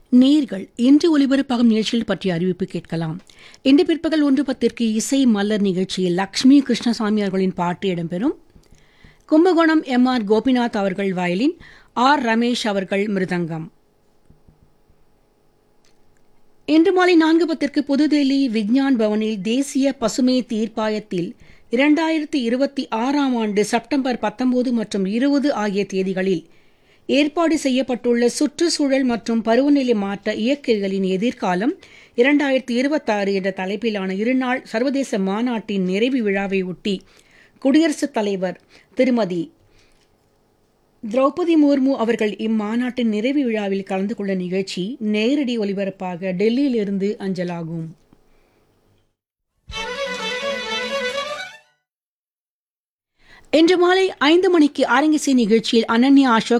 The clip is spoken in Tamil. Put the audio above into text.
நேர்கள் இன்று ஒலிபரப்பாகும் நிகழ்ச்சிகள் பற்றிய அறிவிப்பு கேட்கலாம் இன்று பிற்பகல் ஒன்று பத்திற்கு இசை மலர் நிகழ்ச்சியில் லக்ஷ்மி கிருஷ்ணசாமி அவர்களின் பாட்டு இடம்பெறும் கும்பகோணம் எம் ஆர் கோபிநாத் அவர்கள் வயலின் ஆர் ரமேஷ் அவர்கள் மிருதங்கம் இன்று மாலை நான்கு பத்திற்கு புதுதில்லி விக்ஞான் பவனில் தேசிய பசுமை தீர்ப்பாயத்தில் இரண்டாயிரத்தி இருபத்தி ஆறாம் ஆண்டு செப்டம்பர் பத்தொன்பது மற்றும் இருபது ஆகிய தேதிகளில் ஏற்பாடு செய்யப்பட்டுள்ள சுற்றுச்சூழல் மற்றும் பருவநிலை மாற்ற இயற்கைகளின் எதிர்காலம் இரண்டாயிரத்தி இருபத்தாறு என்ற தலைப்பிலான இருநாள் சர்வதேச மாநாட்டின் நிறைவு விழாவை ஒட்டி குடியரசுத் தலைவர் திருமதி திரௌபதி முர்மு அவர்கள் இம்மாநாட்டின் நிறைவு விழாவில் கலந்து கொள்ள நிகழ்ச்சி நேரடி ஒலிபரப்பாக டெல்லியிலிருந்து அஞ்சலாகும் இன்று மாலை ஐந்து மணிக்கு அரங்கிசை நிகழ்ச்சியில் அனன்யா அசோக்